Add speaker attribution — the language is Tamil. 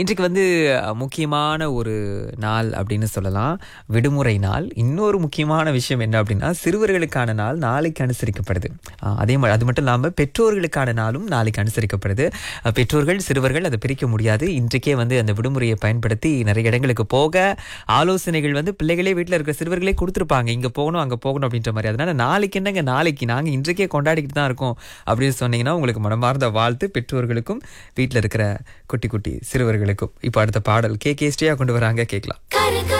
Speaker 1: இன்றைக்கு வந்து அஹ், முக்கியமான ஒரு நாள் அப்படின்னு சொல்லலாம் விடுமுறை நாள் இன்னொரு முக்கியமான விஷயம் என்ன அப்படின்னா சிறுவர்களுக்கான நாள் நாளைக்கு அனுசரிக்கப்படுது அஹ், அதே மாதிரி அது மட்டும் இல்லாமல் பெற்றோர்களுக்கான நாளும் நாளைக்கு அனுசரிக்கப்படுது அஹ், பெற்றோர்கள் சிறுவர்கள் அதை பிரிக்க முடியாது இன்றைக்கே வந்து அந்த விடுமுறையை பயன்படுத்தி நிறைய இடங்களுக்கு போக ஆலோசனைகள் வந்து பிள்ளைகளே வீட்டில் இருக்கிற சிறுவர்களே கொடுத்துருப்பாங்க இங்கே போகணும் அங்கே போகணும் அப்படின்ற மாதிரி அதனால நாளைக்கு என்னங்க நாளைக்கு நாங்கள் இன்றைக்கே கொண்டாடிக்கிட்டு தான் இருக்கோம் அப்படின்னு சொன்னீங்கன்னா உங்களுக்கு மனமார்ந்த வாழ்த்து பெற்றோர்களுக்கும் வீட்டில் இருக்கிற குட்டி குட்டி சிறுவர்களுக்கும் இப்போ அடுத்த பாடல் கே கே ஸ்ரீயா கொண்டு வராங்க கேட்கலாம்
Speaker 2: கருக்க